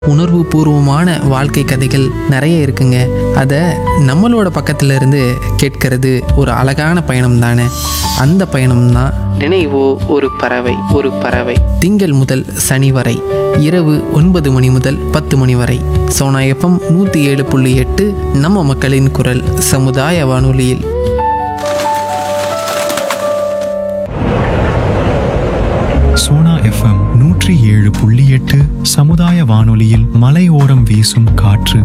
உணர்வு பூர்வமான வாழ்க்கை கதைகள் நிறைய இருக்குங்க அதை நம்மளோட பக்கத்துல இருந்து கேட்கறது ஒரு அழகான பயணம் தானே அந்த பயணம் தான் நினைவோ ஒரு பறவை ஒரு பறவை திங்கள் முதல் சனி வரை இரவு ஒன்பது மணி முதல் பத்து மணி வரை சோனா எஃப்எம் நூற்றி ஏழு புள்ளி எட்டு நம்ம மக்களின் குரல் சமுதாய வானொலியில் சோனா எஃப்எம் நூற்றி ஏழு புள்ளி எட்டு சமுதாய வானொலியில் மலையோரம் வீசும் காற்று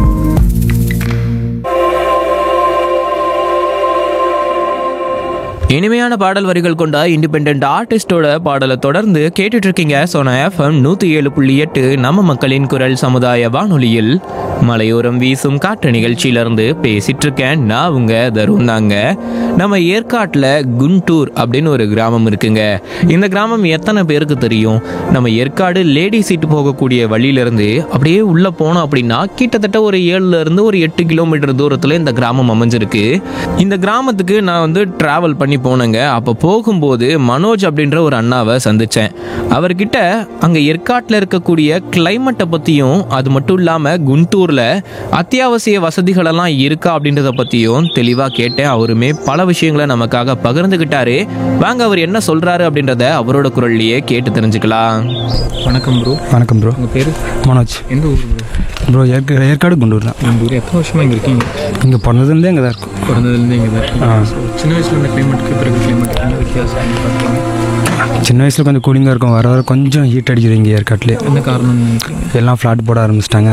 இனிமையான பாடல் வரிகள் கொண்ட இண்டிபெண்ட் ஆர்டிஸ்டோட பாடலை தொடர்ந்து கேட்டுட்டு இருக்கீங்க சோனா எஃப்எம் நூற்றி ஏழு புள்ளி எட்டு நம்ம மக்களின் குரல் சமுதாய வானொலியில் மலையோரம் வீசும் காற்று நிகழ்ச்சியிலிருந்து பேசிட்டு இருக்கேன் நான் உங்க தருண் தாங்க நம்ம ஏற்காட்டில் குண்டூர் அப்படின்னு ஒரு கிராமம் இருக்குங்க இந்த கிராமம் எத்தனை பேருக்கு தெரியும் நம்ம ஏற்காடு லேடி சீட்டு போகக்கூடிய வழியிலிருந்து அப்படியே உள்ள போனோம் அப்படின்னா கிட்டத்தட்ட ஒரு ஏழுல இருந்து ஒரு எட்டு கிலோமீட்டர் தூரத்தில் இந்த கிராமம் அமைஞ்சிருக்கு இந்த கிராமத்துக்கு நான் வந்து டிராவல் பண்ணி போனேங்க அப்போ போகும்போது மனோஜ் அப்படின்ற ஒரு அண்ணாவை சந்தித்தேன் அவர்கிட்ட அங்கே ஏற்காட்டில் இருக்கக்கூடிய கிளைமேட்டை பற்றியும் அது மட்டும் இல்லாமல் குண்டூரில் அத்தியாவசிய வசதிகளெல்லாம் இருக்கா அப்படின்றத பற்றியும் தெளிவாக கேட்டேன் அவருமே பல விஷயங்களை நமக்காக பகிர்ந்துக்கிட்டாரு வாங்க அவர் என்ன சொல்கிறாரு அப்படின்றத அவரோட குரல்லையே கேட்டு தெரிஞ்சுக்கலாம் வணக்கம் ப்ரோ வணக்கம் ப்ரோ உங்கள் பேர் மனோஜ் எந்த ஊர் ப்ரோ ப்ரோ ஏற்க ஏற்காடு குண்டூர் தான் இந்த ஊர் எத்தனை வருஷமாக இங்கே இருக்கீங்க இங்கே பிறந்ததுலேருந்தே இங்கே தான் இருக்கும் பிறந்ததுலேருந்து இங்கே தான் இருக்கீங்க So, சின்ன வயசில் இருந்த கிளைமேட்டுக்கு பிறகு கிளைமேட் என்ன வித்தியாசம் பார்த்தீங்க சின்ன வயசில் கொஞ்சம் கூலிங்காக இருக்கும் வர வர கொஞ்சம் ஹீட் அடிக்குது இங்கே ஏற்காட்டிலே என்ன காரணம்னு நினைக்கிறீங்க எல்லாம் ஃப்ளாட் போட ஆரம்பிச்சிட்டாங்க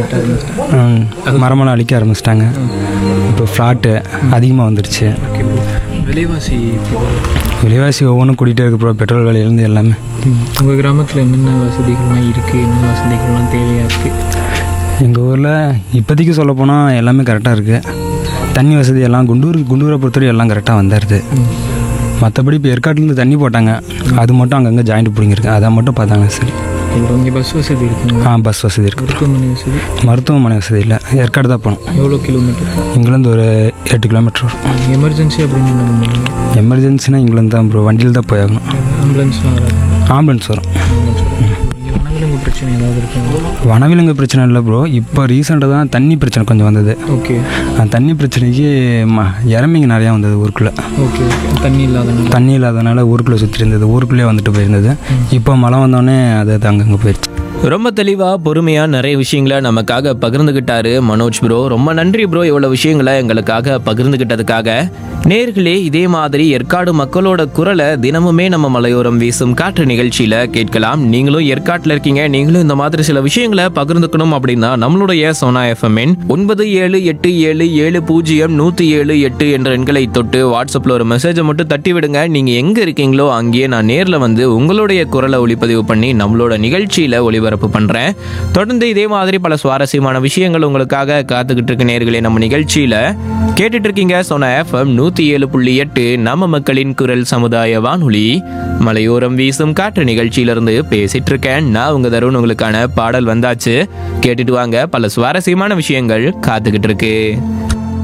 ஆரம்பிட்டா மரமெல்லாம் அழிக்க ஆரம்பிச்சிட்டாங்க இப்போ ஃப்ளாட்டு அதிகமாக வந்துடுச்சு ஓகே ப்ரோ விலைவாசி விலைவாசி ஒவ்வொன்றும் கூட்டிகிட்டே இருக்கு ப்ரோ பெட்ரோல் விலையிலேருந்து எல்லாமே உங்கள் கிராமத்தில் என்னென்ன வசதிகள்லாம் இருக்குது என்னென்ன வசதிகள்லாம் தேவையாக இருக்குது எங்கள் ஊரில் இப்போதைக்கு சொல்ல போனால் எல்லாமே கரெக்டாக இருக்குது தண்ணி வசதி எல்லாம் குண்டூர் குண்டூரை பொறுத்தவரை எல்லாம் கரெக்டாக வந்துடுது மற்றபடி இப்போ ஏற்காட்டிலேருந்து தண்ணி போட்டாங்க அது மட்டும் அங்கங்கே ஜாயிண்ட் பிடிங்கிருக்கு அதை மட்டும் பார்த்தாங்க சரி இப்போ இங்கே பஸ் வசதி இருக்குங்க ஆ பஸ் வசதி இருக்குது மருத்துவமனை வசதி மருத்துவமனை வசதி இல்லை ஏற்காடு தான் போகணும் எவ்வளோ கிலோமீட்டர் இங்கேருந்து ஒரு எட்டு கிலோமீட்டர் வரும் எமர்ஜென்சி அப்படின்னு என்ன பண்ணுவீங்க எமர்ஜென்சினா இங்கேருந்து தான் ப்ரோ வண்டியில் தான் போயாகணும் ஆம்புலன்ஸ்லாம் வராது ஆம்புலன்ஸ் வரும் இங்கே வனவிலங்கு பிரச்சனை ஏதாவது இருக்குங்களா வனவிலங்கு பிரச்சனை இல்லை ப்ரோ இப்போ ரீசெண்டாக தான் தண்ணி பிரச்சனை கொஞ்சம் வந்தது ஓகே அந்த தண்ணி பிரச்சனைக்கு ம இறமைங்க நிறையா வந்தது ஊருக்குள்ளே ஓகே ஓகே தண்ணி இல்லாதனால தண்ணி இல்லாதனால ஊருக்குள்ளே சுற்றி இருந்தது ஊருக்குள்ளேயே வந்துட்டு போயிருந்தது இப்போ மழை வந்தோடனே அது அது அங்கங்கே போயிடுச்சு ரொம்ப தெளிவாக பொறுமையாக நிறைய விஷயங்களை நமக்காக பகிர்ந்துக்கிட்டாரு மனோஜ் ப்ரோ ரொம்ப நன்றி ப்ரோ இவ்வளோ விஷயங்களை எங்களுக்காக பகிர்ந்துக்கிட்டதுக்காக நேர்களே இதே மாதிரி ஏற்காடு மக்களோட குரலை தினமுமே நம்ம மலையோரம் வீசும் காற்று நிகழ்ச்சியில் கேட்கலாம் நீங்களும் ஏற்காட்டில் இருக்கீங்க நீங்களும் இந்த மாதிரி சில விஷயங்களை பகிர்ந்துக்கணும் அப்படின்னா நம்மளுடைய சோனா எஃப்எம்என் ஒன்பது ஏழு எட்டு ஏழு ஏழு பூஜ்ஜியம் நூற்றி ஏழு எட்டு என்ற எண்களை தொட்டு வாட்ஸ்அப்பில் ஒரு மெசேஜை மட்டும் தட்டி விடுங்க நீங்கள் எங்கே இருக்கீங்களோ அங்கேயே நான் நேரில் வந்து உங்களுடைய குரலை ஒளிப்பதிவு பண்ணி நம்மளோட நிகழ்ச்சியில் ஒளிபரப்பு பண்ணுறேன் தொடர்ந்து இதே மாதிரி பல சுவாரஸ்யமான விஷயங்கள் உங்களுக்காக காத்துக்கிட்டு இருக்க நேர்களே நம்ம நிகழ்ச்சியில் கேட்டுட்டு இருக்கீங்க சொன்ன எஃப்எம் நூற்றி ஏழு புள்ளி எட்டு நம்ம மக்களின் குரல் சமுதாய வானொலி மலையோரம் வீசும் காற்று நிகழ்ச்சியிலிருந்து பேசிட்டு இருக்கேன் நான் உங்க தருண் உங்களுக்கான பாடல் வந்தாச்சு கேட்டுட்டு வாங்க பல சுவாரஸ்யமான விஷயங்கள் காத்துக்கிட்டு இருக்கு